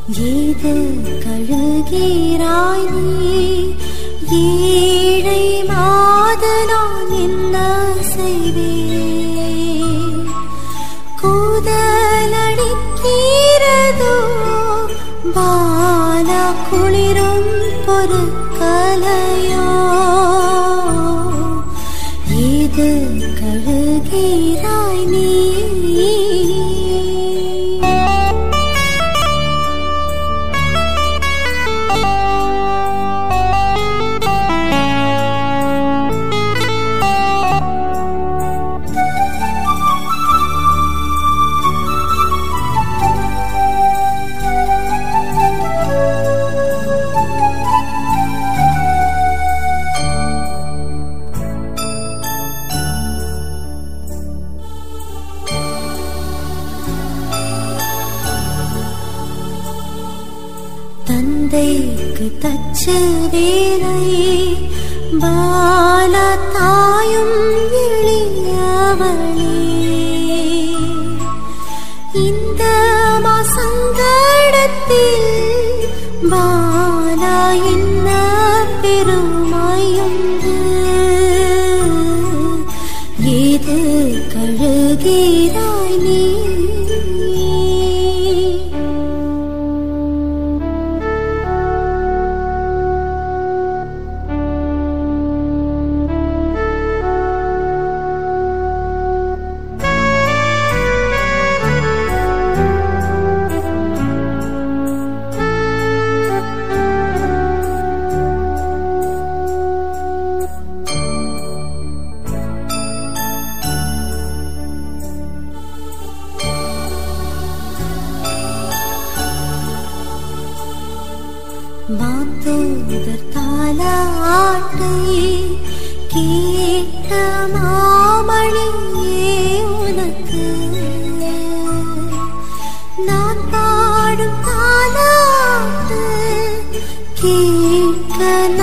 ஏது கழுகிறாய் நீ ஏழை மாது நான் என்ன செய்வேன் கூதலடிக்கிறதோ பால குளிரும் பொருட்களையோ ஏது கழுகிறாய் நீ தந்தைக்கு தச்சு வேலை பால தாயும் எளியவளே இந்த மாசங்கடத்தில் பாலா என்ன பெருமையுண்டு ஏது கழுகிறாய் நீ மாத்தோதர் தாலாட்டை கேட்ட மாமணியே உனக்கு நான் பாடும் தாலாட்டு கேட்க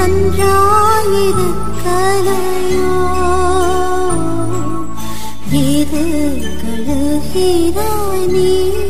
நன்றாயிருக்கலையோ இது கழுகிறாய் நீ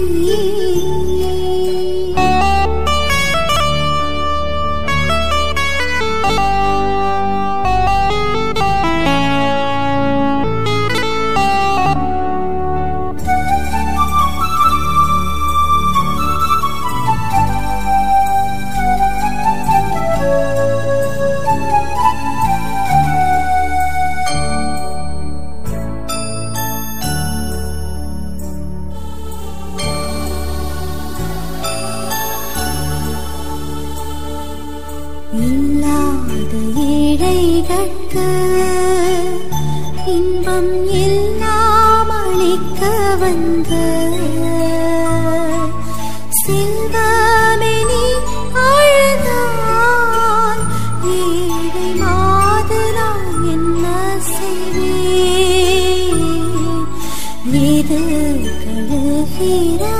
இல்லாத ஏழைகட்கு இன்பம் எல்லாம் அளிக்க வந்த செல்வமெனி அழுதால் ஏழை மாதலாம் என்ன செய்வேன் இது கழுகிறாய்